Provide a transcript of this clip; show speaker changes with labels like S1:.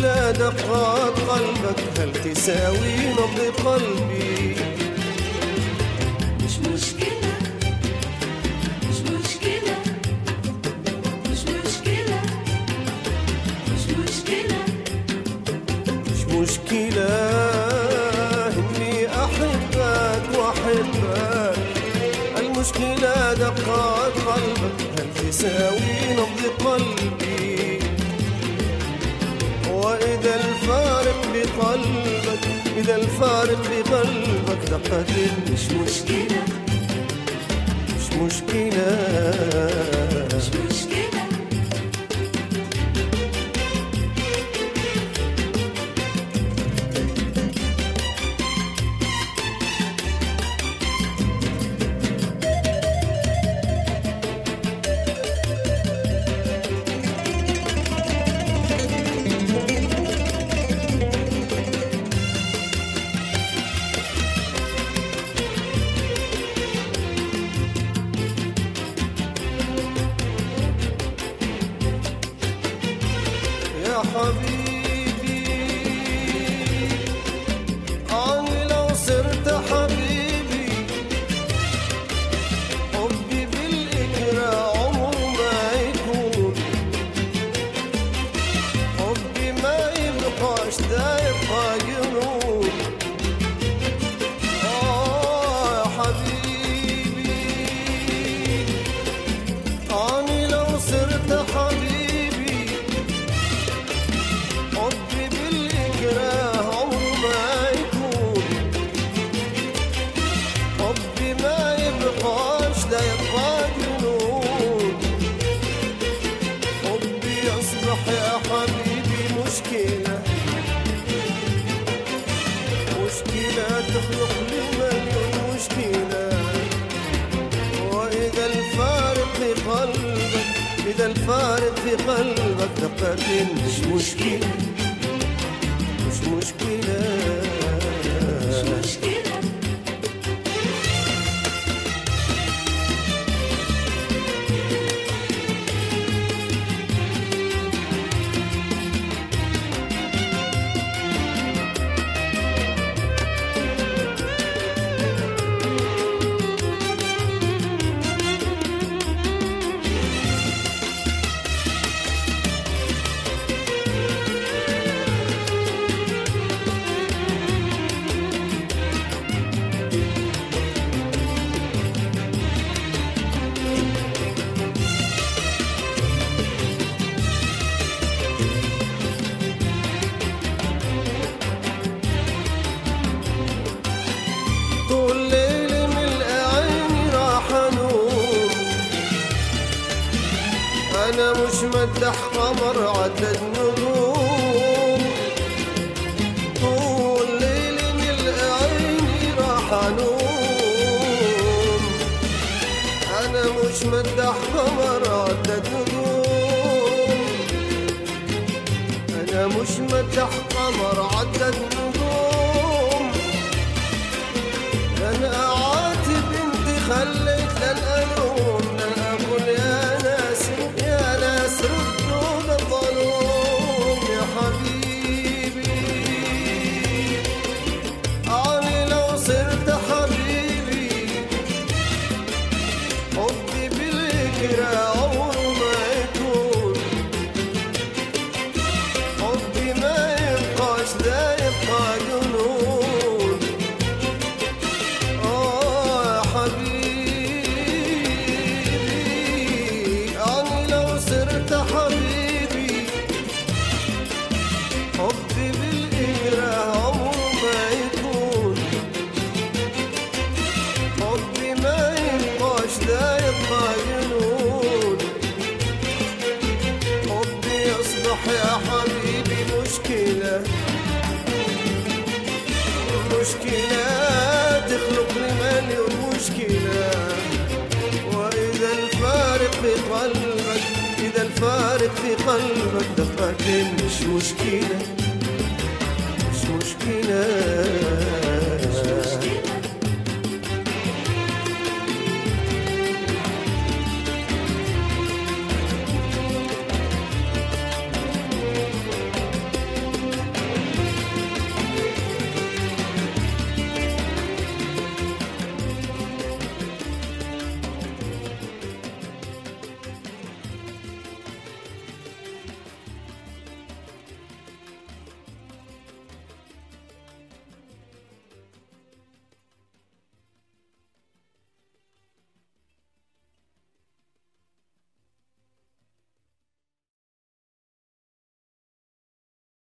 S1: مشكلة دقات قلبك هل تساوي نبض قلبي
S2: مش مشكلة مش مشكلة مش مشكلة مش مشكلة
S1: مش مشكلة إني أحبك وأحبك المشكلة دقات قلبك هل تساوي نبض قلبي وإذا الفارق بقلبك إذا الفارق بقلبك دقة مش
S2: مشكلة
S1: مش مشكلة
S2: مش مشكلة
S1: يا حبيبي أنا لو صرت حبيبي حبي بالإكراه عمره ما يكون حبي ما يبقاش دا يبقى جنون آه يا حبيبي أنا لو صرت حبيبي حبي بالإكراه عمره ما يكون حبي ما يبقاش ده يبقى جنون حبي يصبح يا حبيبي مشكلة مشكلة تخلق لي مليون مشكلة وإذا الفارق في قلبك إذا الفارق في قلبك دقة مش مشكلة مش مشكلة
S2: مش مشكلة
S1: طول ليل من عيني راح انوم انا مش مدح قمر عدد نجوم طول ليل من عيني راح انوم انا مش مدح قمر عدد نجوم انا مش مدح قمر عدد نجوم لن أعاتب انت خليت لن ألوم لن أقول يا ناس يا ناس ردوا الظلوم يا حبيبي أنا لو صرت حبيبي حبي بالإكراه عمره ما يكون حبي ما يبقاش ده يبقى جنون آه يا حبيبي أنا لو صرت حبيبي حبي بالإكراه عمره ما يكون حبي ما يبقاش ده يبقى جنون حبي يصبح يا حبيبي مشكلة مشكلة تخلق لي مليون مشكلة وإذا الفارق في قلبك إذا الفارق في قلبك دقة مش مشكلة مش مشكلة